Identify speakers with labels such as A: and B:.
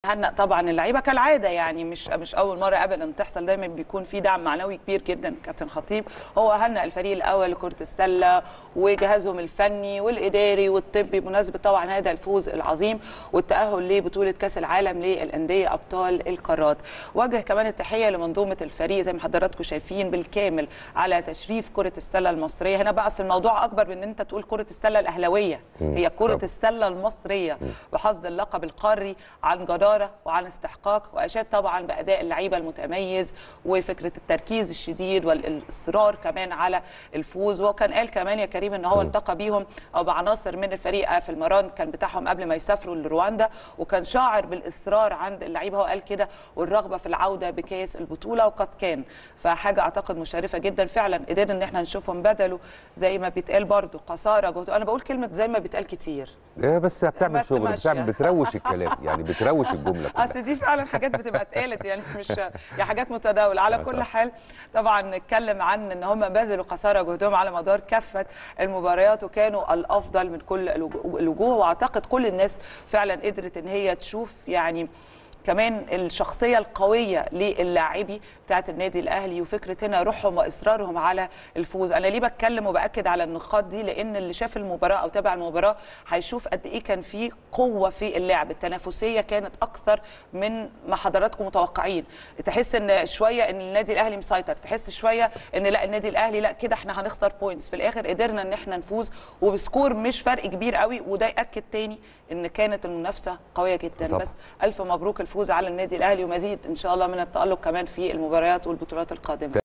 A: هنأ طبعا اللعيبه كالعاده يعني مش مش اول مره ابدا تحصل دايما بيكون في دعم معنوي كبير جدا كابتن خطيب هو هنأ الفريق الاول لكره السله وجهازهم الفني والاداري والطبي بمناسبه طبعا هذا الفوز العظيم والتاهل لبطوله كاس العالم للانديه ابطال القارات وجه كمان التحيه لمنظومه الفريق زي ما حضراتكم شايفين بالكامل على تشريف كره السله المصريه هنا بقى أصل الموضوع اكبر من ان انت تقول كره السله الاهلاويه هي كره
B: طبعا.
A: السله المصريه وحصد اللقب القاري عن جداره وعن استحقاق واشاد طبعا باداء اللعيبه المتميز وفكره التركيز الشديد والاصرار كمان على الفوز وكان قال كمان يا كريم ان هو التقى بيهم او بعناصر من الفريق في المران كان بتاعهم قبل ما يسافروا لرواندا وكان شاعر بالاصرار عند اللعيبه هو قال كده والرغبه في العوده بكاس البطوله وقد كان فحاجه اعتقد مشرفه جدا فعلا قدرنا ان احنا نشوفهم بدلوا زي ما بيتقال برضو قصارى جهد انا بقول كلمه زي ما بيتقال كتير
B: إيه بس بتعمل
A: بس
B: شغل
A: ماشية.
B: بتعمل بتروش الكلام يعني بتروش الجمله كلها
A: اصل دي فعلا حاجات بتبقى اتقالت يعني مش يعني حاجات متداوله على
B: آه
A: كل
B: طبعا.
A: حال طبعا نتكلم عن ان هم بذلوا قصارى جهدهم على مدار كافه المباريات وكانوا الافضل من كل الوجو- الوجوه واعتقد كل الناس فعلا قدرت ان هي تشوف يعني كمان الشخصيه القويه للاعبي بتاعه النادي الاهلي وفكره هنا روحهم واصرارهم على الفوز انا ليه بتكلم وباكد على النقاط دي لان اللي شاف المباراه او تابع المباراه هيشوف قد ايه كان في قوه في اللعب التنافسيه كانت اكثر من ما حضراتكم متوقعين تحس ان شويه ان النادي الاهلي مسيطر تحس شويه ان لا النادي الاهلي لا كده احنا هنخسر بوينتس في الاخر قدرنا ان احنا نفوز وبسكور مش فرق كبير قوي وده ياكد تاني ان كانت المنافسه قويه جدا
B: طبعا.
A: بس الف مبروك الفوز على النادي الاهلي ومزيد ان شاء الله من التالق كمان في المباريات والبطولات القادمه